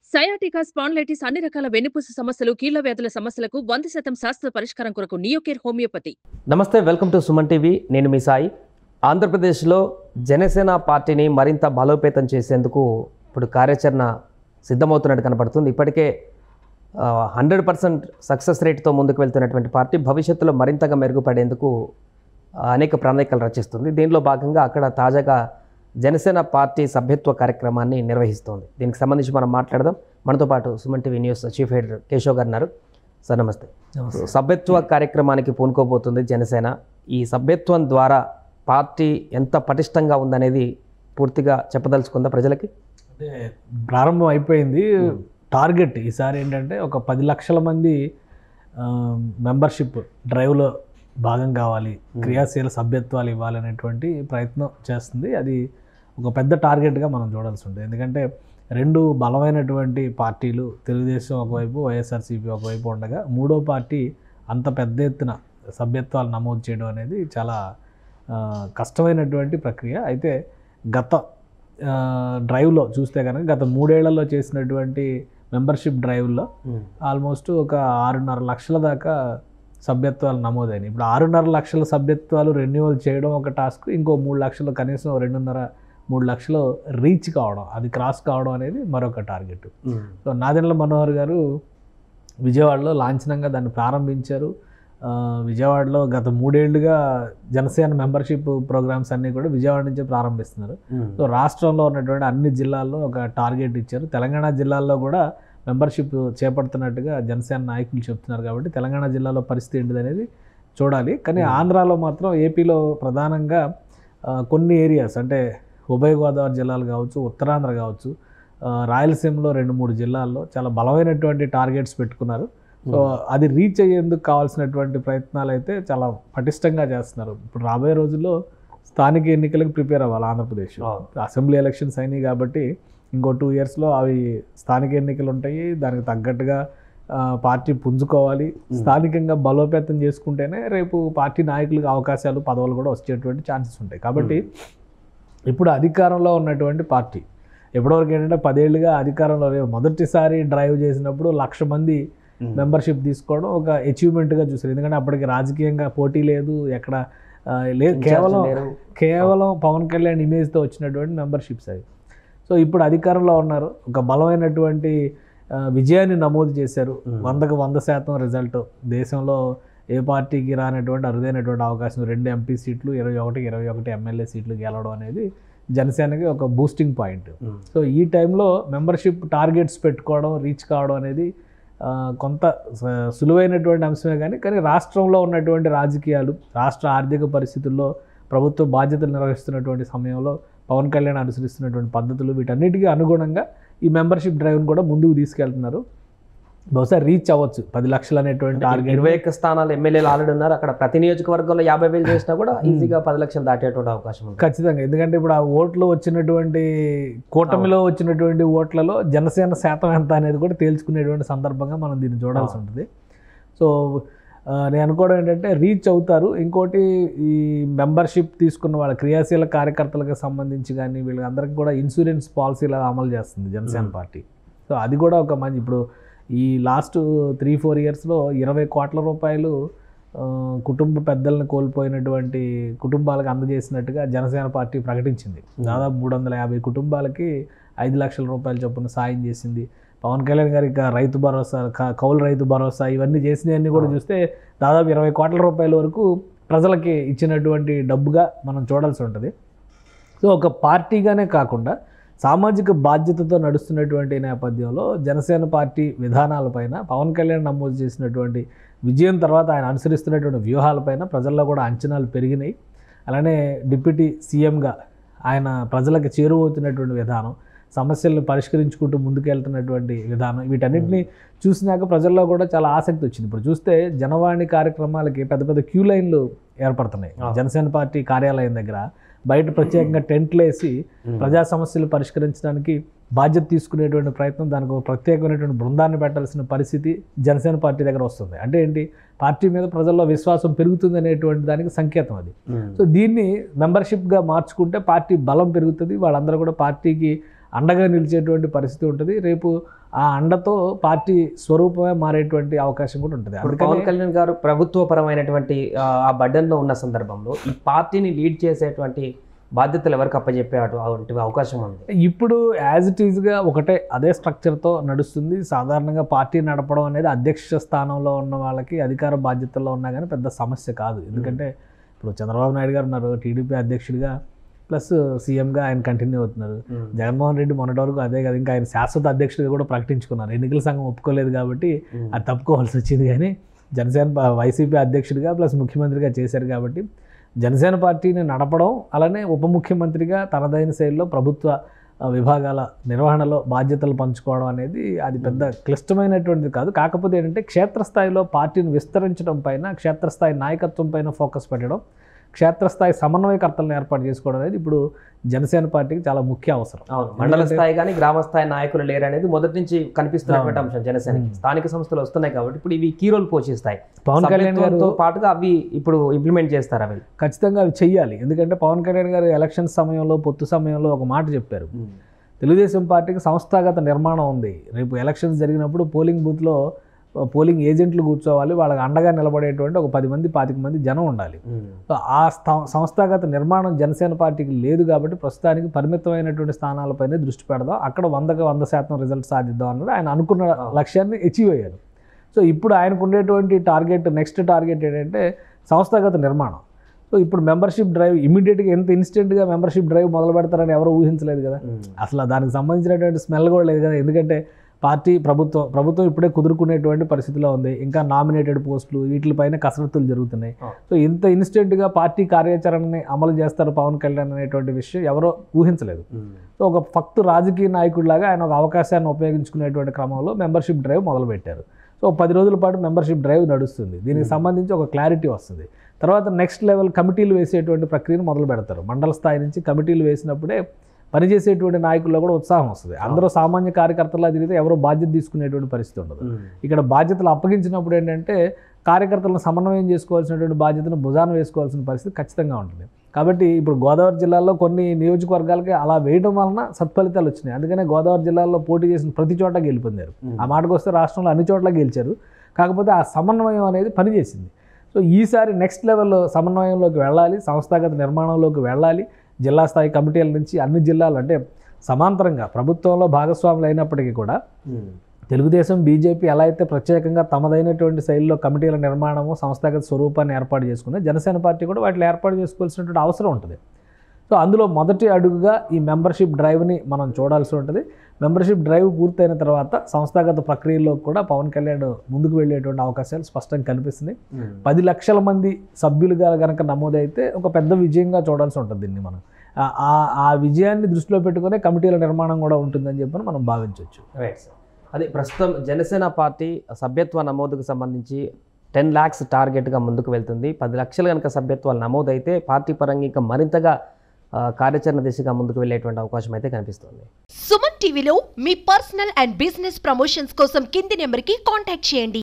Sciatica spondylitis అన్ని రకాల వెన్నుపూస సమస్యలు కీళ్ల వ్యాధుల సమస్యలకు వంద శాతం శాస్త్ర పరిష్కారం కొరకు నియోకేర్ హోమియోపతి నమస్తే వెల్కమ్ టు సుమన్ టీవీ నేను మీ సాయి ఆంధ్రప్రదేశ్లో జనసేన పార్టీని మరింత బలోపేతం చేసేందుకు ఇప్పుడు కార్యాచరణ సిద్ధమవుతున్నట్టు కనపడుతుంది ఇప్పటికే హండ్రెడ్ పర్సెంట్ సక్సెస్ రేట్తో ముందుకు వెళ్తున్నటువంటి పార్టీ భవిష్యత్తులో మరింతగా మెరుగుపడేందుకు ఆ, అనేక ప్రణాళికలు రచిస్తుంది దీనిలో భాగంగా అక్కడ తాజాగా జనసేన పార్టీ సభ్యత్వ కార్యక్రమాన్ని నిర్వహిస్తోంది దీనికి సంబంధించి మనం మాట్లాడదాం మనతో పాటు Suman TV news chief editor Keshav గారు ఉన్నారు సార్ నమస్తే సభ్యత్వ కార్యక్రమానికి పూనుకోబోతుంది జనసేన ఈ సభ్యత్వం ద్వారా పార్టీ ఎంత పటిష్టంగా ఉందనేది పూర్తిగా చెప్పదలుచుకుందా ప్రజలకి అంటే ప్రారంభం అయిపోయింది టార్గెట్ ఈసారి ఏంటంటే ఒక పది లక్షల మంది మెంబర్షిప్ డ్రైవ్లో భాగం కావాలి క్రియాశీల సభ్యత్వాలు ఇవ్వాలనేటువంటి ప్రయత్నం చేస్తుంది అది ఒక పెద్ద టార్గెట్గా మనం చూడాల్సి ఉంటుంది ఎందుకంటే రెండు బలమైనటువంటి పార్టీలు తెలుగుదేశం ఒకవైపు వైఎస్ఆర్సీపీ ఒకవైపు ఉండగా మూడో పార్టీ అంత పెద్ద ఎత్తున సభ్యత్వాలు నమోదు చేయడం అనేది చాలా ఆ, కష్టమైనటువంటి ప్రక్రియ అయితే గత ఆ, డ్రైవ్లో చూస్తే కనుక గత మూడేళ్లలో చేసినటువంటి మెంబర్షిప్ డ్రైవ్లో ఆల్మోస్ట్ ఒక ఆరున్నర లక్షల దాకా సభ్యత్వాలు నమోదైనాయి ఇప్పుడు ఆరున్నర లక్షల సభ్యత్వాలు రెన్యువల్ చేయడం ఒక టాస్క్ ఇంకో మూడు లక్షలు కనీసం రెండున్నర మూడు లక్షలు రీచ్ కావడం అది క్రాస్ కావడం అనేది మరొక టార్గెట్ సో నాదెండ్ల మనోహర్ గారు విజయవాడలో లాంఛనంగా దాన్ని ప్రారంభించారు ఆ, విజయవాడలో గత మూడేళ్లుగా జనసేన మెంబర్షిప్ ప్రోగ్రామ్స్ అన్నీ కూడా విజయవాడ నుంచే ప్రారంభిస్తున్నారు సో రాష్ట్రంలో ఉన్నటువంటి అన్ని జిల్లాల్లో ఒక టార్గెట్ ఇచ్చారు తెలంగాణ జిల్లాల్లో కూడా మెంబర్షిప్ చేపడుతున్నట్టుగా జనసేన నాయకులు చెప్తున్నారు కాబట్టి తెలంగాణ జిల్లాలో పరిస్థితి ఏంటిది అనేది చూడాలి కానీ ఆంధ్రాలో మాత్రం ఏపీలో ప్రధానంగా ఆ, కొన్ని ఏరియాస్ అంటే ఉభయ గోదావరి జిల్లాలు కావచ్చు ఉత్తరాంధ్ర కావచ్చు ఆ, రాయలసీమలో రెండు మూడు జిల్లాల్లో చాలా బలమైనటువంటి టార్గెట్స్ పెట్టుకున్నారు సో అది రీచ్ అయ్యేందుకు కావాల్సినటువంటి ప్రయత్నాలు అయితే చాలా పటిష్టంగా చేస్తున్నారు ఇప్పుడు రాబోయే రోజుల్లో స్థానిక ఎన్నికలకు ప్రిపేర్ అవ్వాలి ఆంధ్రప్రదేశ్ అసెంబ్లీ ఎలక్షన్స్ అయినాయి కాబట్టి ఇంకో టూ ఇయర్స్లో అవి స్థానిక ఎన్నికలు ఉంటాయి దానికి తగ్గట్టుగా ఆ, పార్టీ పుంజుకోవాలి స్థానికంగా బలోపేతం చేసుకుంటేనే రేపు పార్టీ నాయకులకు అవకాశాలు పదవులు కూడా వచ్చేటువంటి ఛాన్సెస్ ఉంటాయి కాబట్టి ఇప్పుడు అధికారంలో ఉన్నటువంటి పార్టీ ఎప్పటివరకు ఏంటంటే పదేళ్లుగా అధికారంలో లేవు మొదటిసారి డ్రైవ్ చేసినప్పుడు లక్ష మంది మెంబర్షిప్ తీసుకోవడం ఒక అచీవ్మెంట్గా చూసారు ఎందుకంటే అప్పటికి రాజకీయంగా పోటీ లేదు ఎక్కడ ఆ, లేదు కేవలం కేవలం పవన్ కళ్యాణ్ ఇమేజ్తో వచ్చినటువంటి మెంబర్షిప్స్ అవి సో ఇప్పుడు అధికారంలో ఉన్నారు ఒక బలమైనటువంటి ఆ, విజయాన్ని నమోదు చేశారు వందకు వంద శాతం రిజల్ట్ దేశంలో ఏ పార్టీకి రానటువంటి అరుదైనటువంటి అవకాశం రెండు ఎంపీ సీట్లు ఇరవై ఒకటి ఇరవై ఒకటి ఎమ్మెల్యే సీట్లు గెలవడం అనేది జనసేనకి ఒక బూస్టింగ్ పాయింట్ సో ఈ టైంలో మెంబర్షిప్ టార్గెట్స్ పెట్టుకోవడం రీచ్ కావడం అనేది ఆ, కొంత స- సులువైనటువంటి అంశమే కానీ కానీ రాష్ట్రంలో ఉన్నటువంటి రాజకీయాలు రాష్ట్ర ఆర్థిక పరిస్థితుల్లో ప్రభుత్వ బాధ్యతలు నిర్వహిస్తున్నటువంటి సమయంలో పవన్ కళ్యాణ్ అనుసరిస్తున్నటువంటి పద్ధతులు వీటన్నిటికీ అనుగుణంగా ఈ మెంబర్షిప్ డ్రైవ్ను కూడా ముందుకు తీసుకెళ్తున్నారు బహుశా రీచ్ అవ్వచ్చు పది లక్షలు అనేటువంటి టార్గెట్ ఇరవై ఒక్క స్థానాలు ఎమ్మెల్యేలు ఆల్రెడీ ఉన్నారు అక్కడ ప్రతి నియోజకవర్గంలో యాభై వేలు చేసినా కూడా ఈజీగా పది లక్షలు దాటేటువంటి అవకాశం ఉంది ఖచ్చితంగా ఎందుకంటే ఇప్పుడు ఆ ఓట్లు వచ్చినటువంటి కూటమిలో వచ్చినటువంటి ఓట్లలో జనసేన శాతం ఎంత అనేది కూడా తేల్చుకునేటువంటి సందర్భంగా మనం దీన్ని చూడాల్సి ఉంటుంది సో ఆ, నేను అనుకోవడం ఏంటంటే రీచ్ అవుతారు ఇంకోటి ఈ మెంబర్షిప్ తీసుకున్న వాళ్ళ క్రియాశీల కార్యకర్తలకు సంబంధించి కానీ వీళ్ళందరికీ కూడా ఇన్సూరెన్స్ పాలసీలు అమలు చేస్తుంది జనసేన పార్టీ సో అది కూడా ఒక మంచి ఇప్పుడు ఈ లాస్ట్ త్రీ ఫోర్ ఇయర్స్లో ఇరవై కోట్ల రూపాయలు ఆ, కుటుంబ పెద్దలను కోల్పోయినటువంటి కుటుంబాలకు అందజేసినట్టుగా జనసేన పార్టీ ప్రకటించింది దాదాపు మూడు వందల యాభై కుటుంబాలకి ఐదు లక్షల రూపాయల చొప్పున సాయం చేసింది పవన్ కళ్యాణ్ గారి ఇక రైతు భరోసా క- కౌలు రైతు భరోసా ఇవన్నీ చేసినవన్నీ కూడా చూస్తే దాదాపు ఇరవై కోట్ల రూపాయల వరకు ప్రజలకి ఇచ్చినటువంటి డబ్బుగా మనం చూడాల్సి ఉంటుంది సో ఒక పార్టీగానే కాకుండా సామాజిక బాధ్యతతో నడుస్తున్నటువంటి నేపథ్యంలో జనసేన పార్టీ విధానాలపైన పవన్ కళ్యాణ్ నమోదు చేసినటువంటి విజయం తర్వాత ఆయన అనుసరిస్తున్నటువంటి వ్యూహాలపైన ప్రజల్లో కూడా అంచనాలు పెరిగినాయి అలానే డిప్యూటీ సీఎంగా ఆయన ప్రజలకు చేరువవుతున్నటువంటి విధానం సమస్యలను పరిష్కరించుకుంటూ ముందుకెళ్తున్నటువంటి విధానం వీటన్నిటిని చూసినాక ప్రజల్లో కూడా చాలా ఆసక్తి వచ్చింది ఇప్పుడు చూస్తే జనవాణి కార్యక్రమాలకి పెద్ద పెద్ద క్యూ లైన్లు ఏర్పడుతున్నాయి ఆ. జనసేన పార్టీ కార్యాలయం దగ్గర బయట ప్రత్యేకంగా టెంట్లు వేసి ప్రజా సమస్యలు పరిష్కరించడానికి బాధ్యత తీసుకునేటువంటి ప్రయత్నం దానికి ఒక ప్రత్యేకమైనటువంటి బృందాన్ని పెట్టాల్సిన పరిస్థితి జనసేన పార్టీ దగ్గర వస్తుంది అంటే ఏంటి పార్టీ మీద ప్రజల్లో విశ్వాసం పెరుగుతుంది అనేటువంటి దానికి సంకేతం అది సో దీన్ని మెంబర్షిప్గా మార్చుకుంటే పార్టీ బలం పెరుగుతుంది వాళ్ళందరూ కూడా పార్టీకి అండగా నిలిచేటువంటి పరిస్థితి ఉంటుంది రేపు ఆ అండతో పార్టీ స్వరూపమే మారేటువంటి అవకాశం కూడా ఉంటుంది ఇప్పుడు పవన్ అందుకని కళ్యాణ్ గారు ప్రభుత్వపరమైనటువంటి ఆ, ఆ బడ్డన్లో ఉన్న సందర్భంలో ఈ పార్టీని లీడ్ చేసేటువంటి బాధ్యతలు ఎవరికి అప్పచెప్పే అటు- అటువంటి అవకాశం ఉంది ఇప్పుడు యాజ్ ఇట్ ఈజ్గా ఒకటే అదే స్ట్రక్చర్తో నడుస్తుంది సాధారణంగా పార్టీ నడపడం అనేది అధ్యక్ష స్థానంలో ఉన్న వాళ్ళకి అధికార బాధ్యతల్లో ఉన్నా కానీ పెద్ద సమస్య కాదు ఎందుకంటే ఇప్పుడు చంద్రబాబు నాయుడు గారు ఉన్నారు టీడీపీ అధ్యక్షుడిగా ప్లస్ సీఎంగా ఆయన కంటిన్యూ అవుతున్నారు జగన్మోహన్ రెడ్డి మొన్నటి వరకు అదే కదా ఇంకా ఆయన శాశ్వత అధ్యక్షుడిగా కూడా ప్రకటించుకున్నారు ఎన్నికల సంఘం ఒప్పుకోలేదు కాబట్టి అది తప్పుకోవాల్సి వచ్చింది కానీ జనసేన పా- వైసీపీ అధ్యక్షుడిగా ప్లస్ ముఖ్యమంత్రిగా చేశారు కాబట్టి జనసేన పార్టీని నడపడం అలానే ఉప ముఖ్యమంత్రిగా తనదైన శైలిలో ప్రభుత్వ ఆ, విభాగాల నిర్వహణలో బాధ్యతలు పంచుకోవడం అనేది అది పెద్ద క్లిష్టమైనటువంటిది కాదు కాకపోతే ఏంటంటే క్షేత్రస్థాయిలో పార్టీని విస్తరించడం పైన క్షేత్రస్థాయి నాయకత్వం పైన ఫోకస్ పెట్టడం క్షేత్రస్థాయి సమన్వయకర్తలను ఏర్పాటు చేసుకోవడం అనేది ఇప్పుడు జనసేన పార్టీకి చాలా ముఖ్య అవసరం అవును మండల ఎందుకంటే- స్థాయి కానీ గ్రామ స్థాయి నాయకులు లేరు అనేది మొదటి నుంచి కనిపిస్తున్నటువంటి అవును. అంశం జనసేనకి ఉమ్. స్థానిక సంస్థలు వస్తున్నాయి కాబట్టి ఇప్పుడు ఇవి కీ రోల్ పోషిస్తాయి పవన్ కళ్యాణ్ గారు సభ్యత్వంతో పాటుగా అవి ఇప్పుడు ఇంప్లిమెంట్ చేస్తారు అవి ఖచ్చితంగా అవి చెయ్యాలి ఎందుకంటే పవన్ కళ్యాణ్ గారు ఎలక్షన్ సమయంలో పొత్తు సమయంలో ఒక మాట చెప్పారు తెలుగుదేశం పార్టీకి సంస్థాగత నిర్మాణం ఉంది రేపు ఎలక్షన్స్ జరిగినప్పుడు పోలింగ్ బూత్లో పోలింగ్ ఏజెంట్లు కూర్చోవాలి వాళ్ళకి అండగా నిలబడేటువంటి ఒక పది మంది పాతిక మంది జనం ఉండాలి సో ఆ స్థా- సంస్థాగత నిర్మాణం జనసేన పార్టీకి లేదు కాబట్టి ప్రస్తుతానికి పరిమితమైనటువంటి స్థానాలపైనే దృష్టి పెడదాం అక్కడ వందకు వంద శాతం రిజల్ట్ సాధిద్దాం అన్నది ఆయన అనుకున్న లక్ష్యాన్ని అచీవ్ అయ్యారు సో ఇప్పుడు ఆయనకు ఉండేటువంటి టార్గెట్ నెక్స్ట్ టార్గెట్ ఏంటంటే సంస్థాగత నిర్మాణం సో ఇప్పుడు మెంబర్షిప్ డ్రైవ్ ఇమీడియట్గా ఎంత ఇన్స్టెంట్గా మెంబర్షిప్ డ్రైవ్ మొదలు పెడతారని ఎవరు ఊహించలేదు కదా అసలు దానికి సంబంధించినటువంటి స్మెల్ కూడా లేదు కదా ఎందుకంటే పార్టీ ప్రభుత్వం ప్రభుత్వం ఇప్పుడే కుదురుకునేటువంటి పరిస్థితిలో ఉంది ఇంకా నామినేటెడ్ పోస్టులు వీటిపైన కసరత్తులు జరుగుతున్నాయి ఆ. సో ఇంత ఇన్స్టెంట్గా పార్టీ కార్యాచరణని అమలు చేస్తారు పవన్ కళ్యాణ్ అనేటువంటి విషయం ఎవరో ఊహించలేదు సో ఒక ఫక్తు రాజకీయ నాయకుడిలాగా ఆయన ఒక అవకాశాన్ని ఉపయోగించుకునేటువంటి క్రమంలో మెంబర్షిప్ డ్రైవ్ మొదలుపెట్టారు సో పది రోజుల పాటు మెంబర్షిప్ డ్రైవ్ నడుస్తుంది దీనికి సంబంధించి ఒక క్లారిటీ వస్తుంది తర్వాత నెక్స్ట్ లెవెల్ కమిటీలు వేసేటువంటి ప్రక్రియను మొదలు పెడతారు మండల స్థాయి నుంచి కమిటీలు వేసినప్పుడే పనిచేసేటువంటి నాయకుల్లో కూడా ఉత్సాహం వస్తుంది అందరూ సామాన్య కార్యకర్తలా తిరిగితే ఎవరో బాధ్యత తీసుకునేటువంటి పరిస్థితి ఉండదు ఇక్కడ బాధ్యతలు అప్పగించినప్పుడు ఏంటంటే కార్యకర్తలను సమన్వయం చేసుకోవాల్సినటువంటి బాధ్యతను భుజాన వేసుకోవాల్సిన పరిస్థితి ఖచ్చితంగా ఉంటుంది కాబట్టి ఇప్పుడు గోదావరి జిల్లాలో కొన్ని నియోజకవర్గాలకి అలా వేయడం వలన సత్ఫలితాలు వచ్చినాయి అందుకనే గోదావరి జిల్లాలో పోటీ చేసిన ప్రతి చోట గెలుపొందారు ఆ మాటకు వస్తే రాష్ట్రంలో అన్ని చోట్ల గెలిచారు కాకపోతే ఆ సమన్వయం అనేది పనిచేసింది సో ఈసారి నెక్స్ట్ లెవెల్లో సమన్వయంలోకి వెళ్ళాలి సంస్థాగత నిర్మాణంలోకి వెళ్ళాలి జిల్లా స్థాయి కమిటీల నుంచి అన్ని జిల్లాలు అంటే సమాంతరంగా ప్రభుత్వంలో భాగస్వాములు అయినప్పటికీ కూడా తెలుగుదేశం బీజేపీ ఎలా అయితే ప్రత్యేకంగా తమదైనటువంటి శైలిలో కమిటీల నిర్మాణము సంస్థాగత స్వరూపాన్ని ఏర్పాటు చేసుకున్న జనసేన పార్టీ కూడా వాటిని ఏర్పాటు చేసుకోవాల్సినటువంటి అవసరం ఉంటుంది సో అందులో మొదటి అడుగుగా ఈ మెంబర్షిప్ డ్రైవ్ని మనం చూడాల్సి ఉంటుంది మెంబర్షిప్ డ్రైవ్ పూర్తయిన తర్వాత సంస్థాగత ప్రక్రియలో కూడా పవన్ కళ్యాణ్ ముందుకు వెళ్ళేటువంటి అవకాశాలు స్పష్టంగా కనిపిస్తున్నాయి పది లక్షల మంది సభ్యులుగా కనుక నమోదైతే ఒక పెద్ద విజయంగా చూడాల్సి ఉంటుంది దీన్ని మనం ఆ- ఆ- ఆ విజయాన్ని దృష్టిలో పెట్టుకునే కమిటీల నిర్మాణం కూడా ఉంటుందని చెప్పి మనం భావించవచ్చు రైట్ సార్ అదే ప్రస్తుతం జనసేన పార్టీ సభ్యత్వ నమోదుకు సంబంధించి టెన్ ల్యాక్స్ టార్గెట్గా ముందుకు వెళ్తుంది పది లక్షలు కనుక సభ్యత్వాలు నమోదైతే పార్టీ పరంగా ఇంకా మరింతగా ఆ, కార్యాచరణ దిశగా ముందుకు వెళ్ళేటువంటి అవకాశం అయితే కనిపిస్తుంది సుమన్ టీవీలో మీ పర్సనల్ అండ్ బిజినెస్ ప్రమోషన్స్ కోసం కింది నెంబర్కి కాంటాక్ట్ చేయండి